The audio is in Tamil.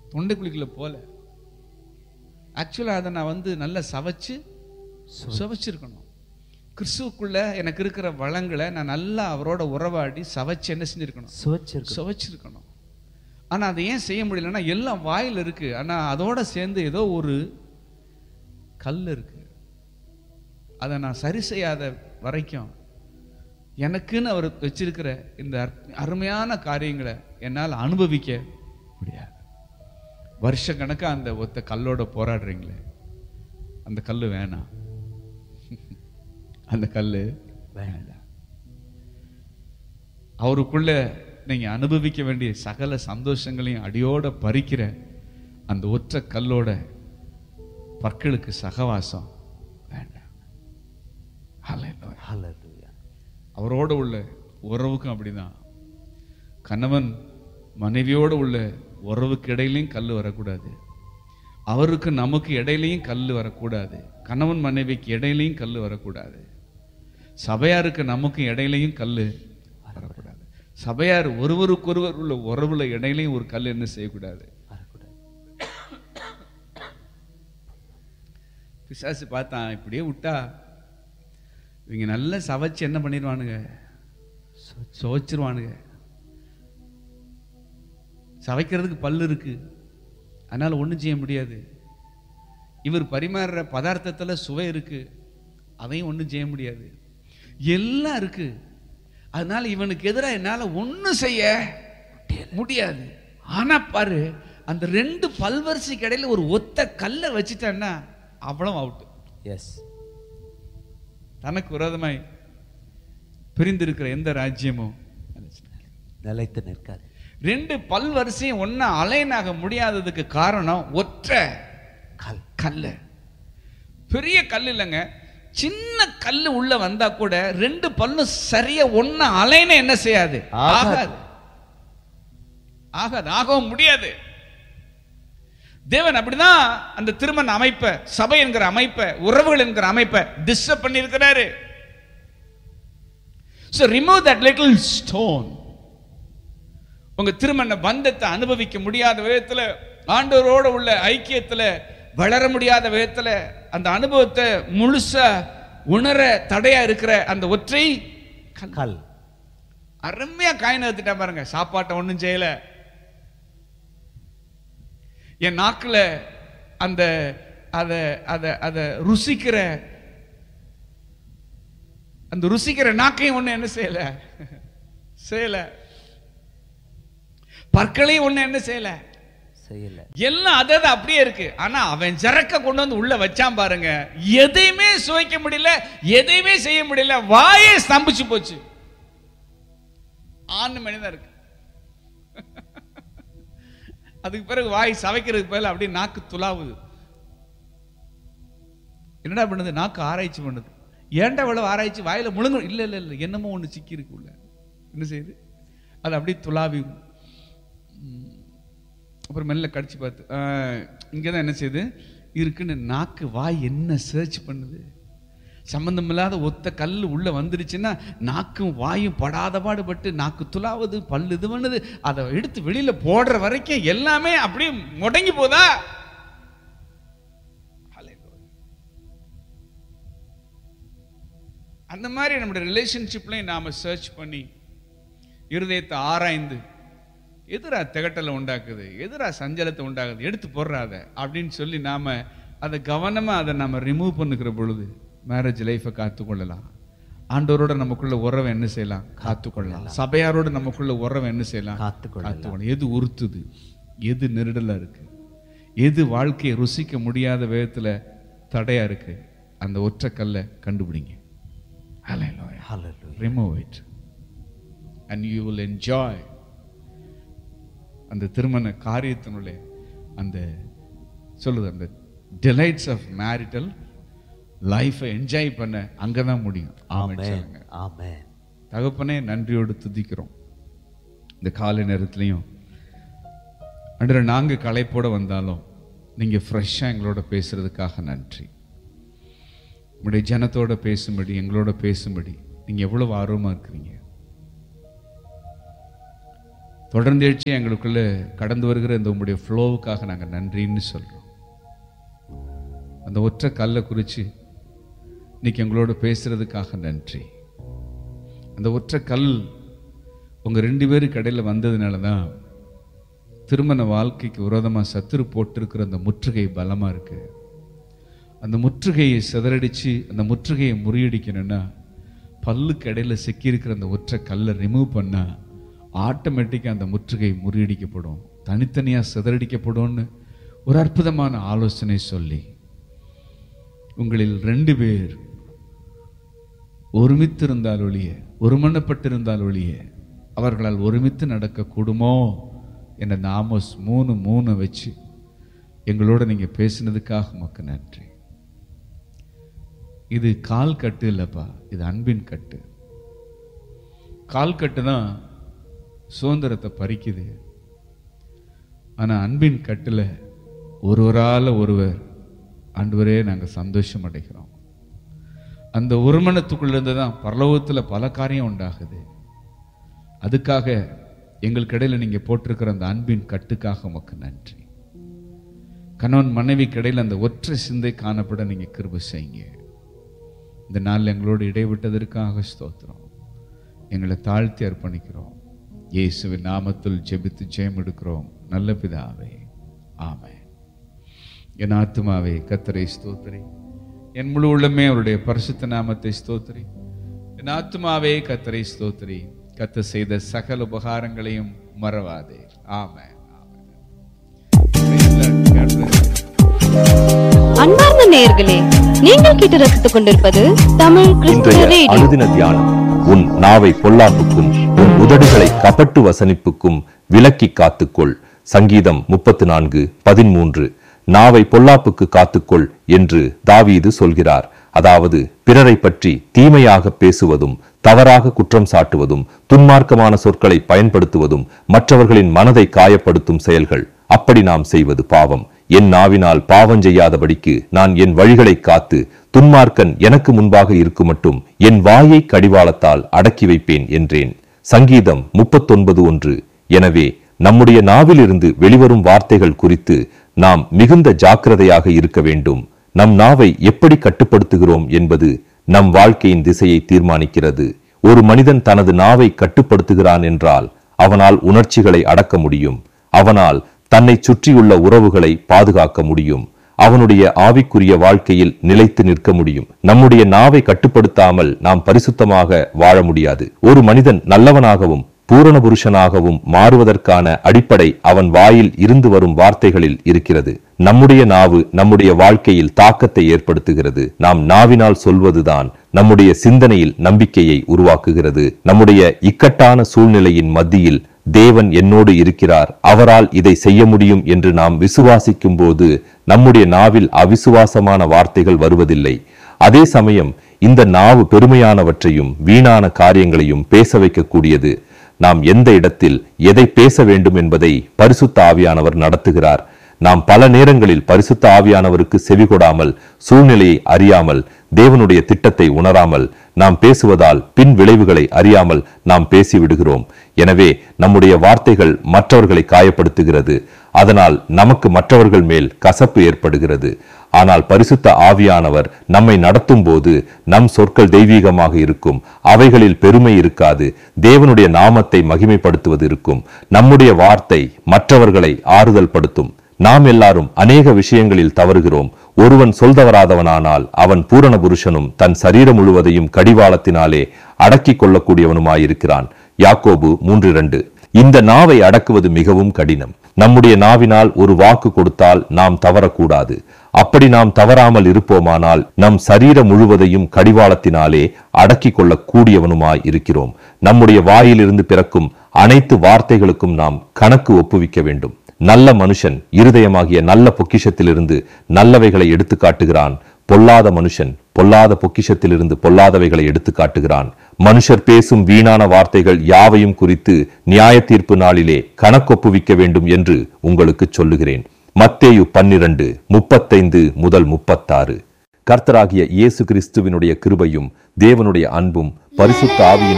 தொண்டைக்குழிக்குள்ள போல ஆக்சுவலாக அதை நான் வந்து நல்லா சவைச்சு சுவைச்சிருக்கணும் கிறிஸ்துவுக்குள்ள எனக்கு இருக்கிற வளங்களை நான் நல்லா அவரோட உறவாடி சவைச்சு என்ன செஞ்சிருக்கணும் சுவைச்சிருக்கு சுவைச்சிருக்கணும் ஆனா அதை ஏன் செய்ய முடியலன்னா எல்லாம் வாயில் இருக்கு ஆனா அதோட சேர்ந்து ஏதோ ஒரு கல் இருக்கு அதை நான் சரி செய்யாத வரைக்கும் எனக்குன்னு அவர் வச்சிருக்கிற இந்த அற்ப- அருமையான காரியங்களை என்னால் அனுபவிக்க முடியாது வருஷ கணக்கா அந்த ஒத்த கல்லோட போராடுறீங்களே அந்த கல் வேணாம் அந்த கல் வேண்டாம் அவருக்குள்ள நீங்க அனுபவிக்க வேண்டிய சகல சந்தோஷங்களையும் அடியோட பறிக்கிற அந்த ஒற்றை கல்லோட பற்களுக்கு சகவாசம் வேண்டாம் Hallelujah. ஹalleluya அவரோட உள்ள உறவுக்கும் அப்படிதான் கணவன் மனைவியோட உள்ள உறவுக்கு இடையிலையும் கல் வரக்கூடாது அவருக்கு நமக்கு இடையிலையும் கல் வரக்கூடாது கணவன் மனைவிக்கு இடையிலையும் கல் வரக்கூடாது சபையாருக்கு நமக்கு இடையிலையும் கல் வரக்கூடாது சபையார் ஒருவருக்கொருவர் உள்ள உறவுல இடையிலையும் ஒரு கல் என்ன செய்யக்கூடாது வரக்கூடாது பிசாசு பார்த்தான் இப்படியே விட்டா இவங்க நல்லா சவைச்சு என்ன பண்ணிடுவானுங்க சுவைச்சிருவானுங்க சவைக்கிறதுக்கு பல்லு இருக்கு அதனால ஒண்ணும் செய்ய முடியாது இவர் பரிமாறுற பதார்த்தத்துல சுவை இருக்கு அதையும் ஒண்ணும் செய்ய முடியாது எல்லாம் இருக்கு அதனால இவனுக்கு எதிராக என்னால ஒண்ணும் செய்ய முடியாது ஆனா பாரு அந்த ரெண்டு பல்வரிசைக்கு இடையில ஒரு ஒத்த கல்லை வச்சுட்டான்னா அவ்வளவு அவுட் எஸ் தனக்கு விரோதமாய் பிரிந்திருக்கிற எந்த ராஜ்யமும் நிலைத்து நிற்காது ரெண்டு பல்வரிசையும் ஒன்னா அலைனாக முடியாததுக்கு காரணம் ஒற்றை கல் கல்லு பெரிய கல் இல்லைங்க சின்ன கல்லு உள்ள வந்தா கூட ரெண்டு பல்லும் சரியா ஒன்னா அலைன என்ன செய்யாது ஆகாது. ஆகாது ஆகாது ஆகவும் முடியாது தேவன் அப்படிதான் அந்த திருமண அமைப்பை சபை என்கிற அமைப்பை உறவுகள் என்கிற அமைப்பை டிஸ்டர்ப் பண்ணியிருக்கிறாரு So remove that little stone உங்க திருமண பந்தத்தை அனுபவிக்க முடியாத விதத்துல ஆண்டவரோட உள்ள ஐக்கியத்துல வளர முடியாத விதத்துல அந்த அனுபவத்தை முழுசா உணர தடையா இருக்கிற அந்த ஒற்றை கல். கல் அருமையா காயின் எடுத்துட்டா பாருங்க சாப்பாட்டை ஒண்ணும் செய்யல என் நாக்குல அந்த அத அத அத ருசிக்கிற அந்த ருசிக்கிற நாக்கையும் ஒண்ணு என்ன செய்யல செய்யல பற்களையும் ஒண்ணு என்ன செய்யல செய்யல எல்லாம் அதது அப்படியே இருக்கு ஆனா அவன் ஜரக்க கொண்டு வந்து உள்ள வச்சான் பாருங்க எதையுமே சுவைக்க முடியல எதையுமே செய்ய முடியல வாயே ஸ்தம்பிச்சு போச்சு ஆண் மனிதன் இருக்கு அதுக்கு பிறகு வாய் சவைக்கிறதுக்கு பதிலா அப்படியே நாக்கு துலாவுது என்னடா பண்ணுது நாக்கு ஆராய்ச்சி பண்ணுது ஏன்டா இவ்வளவு ஆராய்ச்சி வாயில முழுங்க இல்ல இல்ல இல்ல என்னமோ ஒண்ணு சிக்கி இருக்கு உள்ள என்ன செய்யுது அது அப்படியே துலாவி ம். அப்புறம் மெல்ல கடிச்சு பார்த்து இங்கே தான் என்ன செய்யுது இருக்குன்னு நாக்கு வாய் என்ன சர்ச் பண்ணுது சம்பந்தமில்லாத ஒத்த கல் உள்ள வந்துருச்சுன்னா நாக்கும் வாயும் படாத பாடுபட்டு நாக்கு துலாவுது பல்லு இது பண்ணுது அதை எடுத்து வெளியில போடுற வரைக்கும் எல்லாமே அப்படியே முடங்கி போதா Hallelujah. அந்த மாதிரி நம்முடைய ரிலேஷன்ஷிப்லையும் நாம சர்ச் பண்ணி இருதயத்தை ஆராய்ந்து எதிரா திகட்டலை உண்டாக்குது எதிரா சஞ்சலத்தை உண்டாக்குது எடுத்து போடுறாத அப்படின்னு சொல்லி நாம அதை கவனமா அதை நம்ம ரிமூவ் பண்ணுகிற பொழுது மேரேஜ் லைஃபை காத்துக்கொள்ளலாம் ஆண்டவரோட நமக்குள்ள உறவை என்ன செய்யலாம் காத்துக்கொள்ளலாம் சபையாரோட நமக்குள்ள உறவை என்ன செய்யலாம் காத்துக்கொள்ளலாம். காத்துக்கொள்ளலாம் எது உறுத்துது எது நெருடலா இருக்கு எது வாழ்க்கையை ருசிக்க முடியாத விதத்துல தடையா இருக்கு அந்த ஒற்றை கல்லை கண்டுபிடிங்க Hallelujah. Hallelujah remove it and you will enjoy அந்த திருமண காரியத்தினுள்ளே அந்த சொல்லுது அந்த delights of marital லைஃபை என்ஜாய் பண்ண அங்கதான் முடியும் ஆமென் ஆமென் சொல்லுங்க ஆமென் தகப்பனே நன்றியோடு துதிக்கிறோம் இந்த காலை நேரத்துலையும் அன்றரை நாங்க களைப்போட வந்தாலும் நீங்க ஃப்ரெஷ்ஷா எங்களோட பேசுறதுக்காக நன்றி உங்களுடைய ஜனத்தோட பேசும்படி எங்களோட பேசும்படி நீங்க எவ்வளவு ஆர்வமா இருக்கிறீங்க தொடர்ந்து எழுச்சி எங்களுக்குள்ள கடந்து வருகிற இந்த உங்களுடைய ஃப்ளோவுக்காக நாங்கள் நன்றின்னு சொல்கிறோம் அந்த ஒற்றை கல்லை குறித்து இன்னைக்கு எங்களோட பேசுறதுக்காக நன்றி அந்த ஒற்றை கல் உங்கள் ரெண்டு பேருக்கு இடையில வந்ததுனால தான் திருமண வாழ்க்கைக்கு விரோதமாக சத்துரு போட்டிருக்கிற அந்த முற்றுகை பலமாக இருக்கு அந்த முற்றுகையை சிதறடிச்சு அந்த முற்றுகையை முறியடிக்கணும்னா பல்லுக்கு இடையில சிக்கியிருக்கிற அந்த ஒற்றை கல்லை ரிமூவ் பண்ணா ஆட்டோமேட்டிக்காக அந்த முற்றுகை முறியடிக்கப்படும் தனித்தனியாக சிதறடிக்கப்படும்னு ஒரு அற்புதமான ஆலோசனை சொல்லி உங்களில் ரெண்டு பேர் ஒருமித்திருந்தால் ஒழிய ஒருமனப்பட்டிருந்தால் ஒழிய அவர்களால் ஒருமித்து நடக்கக்கூடுமோ என்ற நாமோஸ் மூணு மூணு வச்சு எங்களோட நீங்க பேசினதுக்காக உமக்கு நன்றி இது கால் கட்டு இல்லப்பா இது அன்பின் கட்டு கால் கட்டு தான் சுதந்திரத்தை பறிக்குது ஆனா அன்பின் கட்டுல ஒருவரால ஒருவர் ஆண்டவரே நாங்க சந்தோஷம் அடைகிறோம் அந்த ஒருமனத்துக்குள்ள இருந்து தான் பரலோகத்துல பல காரியம் உண்டாகுது அதுக்காக எங்களுக்கு இடையில நீங்க போட்டிருக்கிற அந்த அன்பின் கட்டுக்காக உமக்கு நன்றி கணவன் மனைவி இடையில அந்த ஒற்றை சிந்தை காணப்பட நீங்க கிருபை செய்யுங்க இந்த நாளில் எங்களோடு இடைவிட்டதற்காக ஸ்தோத்திரம் எங்களை தாழ்த்தி அர்ப்பணிக்கிறோம் இயேசுவின் நாமத்தில் ஜெபித்து ஜெயம் எடுக்கிறோம் நல்ல பிதாவே ஆமென் என் ஆத்துமாவே கத்தரை ஸ்தோத்திரி என் முழு உள்ளமே அவருடைய பரிசுத்த நாமத்தை ஸ்தோத்திரி என் ஆத்துமாவே கத்தரை ஸ்தோத்திரி கத்த செய்த சகல உபகாரங்களையும் மறவாதே ஆமென் ஆமென் அன்பார்ந்த நேயர்களே நீங்கள் கேட்டு ரசித்துக் கொண்டிருப்பது தமிழ் கிறிஸ்துவ இன்றைய ரேடியோ அனுதின தியானம் உன் நாவை பொல்லாப்புக்கும் உன் உதடுகளை கபட்டு வசனிப்புக்கும் விலக்கி காத்துக்கொள் சங்கீதம் முப்பத்து நான்கு பதிமூன்று நாவை பொல்லாப்புக்கு காத்துக்கொள் என்று தாவீது சொல்கிறார் அதாவது பிறரை பற்றி தீமையாக பேசுவதும் தவறாக குற்றம் சாட்டுவதும் துன்மார்க்கமான சொற்களை பயன்படுத்துவதும் மற்றவர்களின் மனதை காயப்படுத்தும் செயல்கள் அப்படி நாம் செய்வது பாவம் என் நாவினால் பாவம் செய்யாதபடிக்கு நான் என் வழிகளை காத்து துன்மார்க்கன் எனக்கு முன்பாக இருக்குமட்டும் என் வாயை கடிவாளத்தால் அடக்கி வைப்பேன் என்றேன் சங்கீதம் முப்பத்தொன்பது ஒன்று எனவே நம்முடைய நாவிலிருந்து வெளிவரும் வார்த்தைகள் குறித்து நாம் மிகுந்த ஜாக்கிரதையாக இருக்க வேண்டும் நம் நாவை எப்படி கட்டுப்படுத்துகிறோம் என்பது நம் வாழ்க்கையின் திசையை தீர்மானிக்கிறது ஒரு மனிதன் தனது நாவை கட்டுப்படுத்துகிறான் என்றால் அவனால் உணர்ச்சிகளை அடக்க முடியும் அவனால் தன்னை சுற்றியுள்ள உறவுகளை பாதுகாக்க முடியும் அவனுடைய ஆவிக்குரிய வாழ்க்கையில் நிலைத்து நிற்க முடியும் நம்முடைய நாவை கட்டுப்படுத்தாமல் நாம் பரிசுத்தமாக வாழ முடியாது ஒரு மனிதன் நல்லவனாகவும் பூரண புருஷனாகவும் மாறுவதற்கான அடிப்படை அவன் வாயில் இருந்து வரும் வார்த்தைகளில் இருக்கிறது நம்முடைய நாவு நம்முடைய வாழ்க்கையில் தாக்கத்தை ஏற்படுத்துகிறது நாம் நாவினால் சொல்வதுதான் நம்முடைய சிந்தனையில் நம்பிக்கையை உருவாக்குகிறது நம்முடைய இக்கட்டான சூழ்நிலையின் மத்தியில் தேவன் என்னோடு இருக்கிறார் அவரால் இதை செய்ய முடியும் என்று நாம் விசுவாசிக்கும் போது நம்முடைய நாவில் அவிசுவாசமான வார்த்தைகள் வருவதில்லை அதே சமயம் இந்த நாவு பெருமையானவற்றையும் வீணான காரியங்களையும் பேச வைக்கக்கூடியது நாம் எந்த இடத்தில் எதை பேச வேண்டும் என்பதை பரிசுத்த ஆவியானவர் நடத்துகிறார் நாம் பல நேரங்களில் பரிசுத்த ஆவியானவருக்கு செவிகொடாமல் சூழ்நிலையை அறியாமல் தேவனுடைய திட்டத்தை உணராமல் நாம் பேசுவதால் பின் விளைவுகளை அறியாமல் நாம் பேசிவிடுகிறோம் எனவே நம்முடைய வார்த்தைகள் மற்றவர்களை காயப்படுத்துகிறது அதனால் நமக்கு மற்றவர்கள் மேல் கசப்பு ஏற்படுகிறது ஆனால் பரிசுத்த ஆவியானவர் நம்மை நடத்தும் போது நம் சொற்கள் தெய்வீகமாக இருக்கும் அவைகளில் பெருமை இருக்காது தேவனுடைய நாமத்தை மகிமைப்படுத்துவது இருக்கும் நம்முடைய வார்த்தை மற்றவர்களை ஆறுதல் படுத்தும் நாம் எல்லாரும் அநேக விஷயங்களில் தவறுகிறோம் ஒருவன் சொல்தவராதவனானால் அவன் பூரண புருஷனும் தன் சரீரம் முழுவதையும் கடிவாளத்தினாலே அடக்கிக் கொள்ளக்கூடியவனுமாயிருக்கிறான் யாக்கோபு மூன்று இரண்டு இந்த நாவை அடக்குவது மிகவும் கடினம் நம்முடைய நாவினால் ஒரு வாக்கு கொடுத்தால் நாம் தவறக்கூடாது அப்படி நாம் தவறாமல் இருப்போமானால் நம் சரீரம் முழுவதையும் கடிவாளத்தினாலே அடக்கிக் கொள்ளக் கூடியவனுமாய் இருக்கிறோம் நம்முடைய வாயிலிருந்து பிறக்கும் அனைத்து வார்த்தைகளுக்கும் நாம் கணக்கு ஒப்புவிக்க வேண்டும் நல்ல மனுஷன் இருதயமாகிய நல்ல பொக்கிஷத்திலிருந்து நல்லவைகளை எடுத்து காட்டுகிறான் பொல்லாத மனுஷன் பொல்லாத பொக்கிஷத்திலிருந்து பொல்லாதவைகளை எடுத்து காட்டுகிறான் மனுஷர் பேசும் வீணான வார்த்தைகள் யாவையும் குறித்து நியாய தீர்ப்பு நாளிலே கணக்கொப்புவிக்க வேண்டும் என்று உங்களுக்கு சொல்லுகிறேன் மத்தேயு பன்னிரண்டு முப்பத்தைந்து முதல் முப்பத்தாறு கர்த்தராகிய இயேசு கிறிஸ்துவினுடைய கிருபையும் தேவனுடைய அன்பும் பரிசுத்த ஆவியின்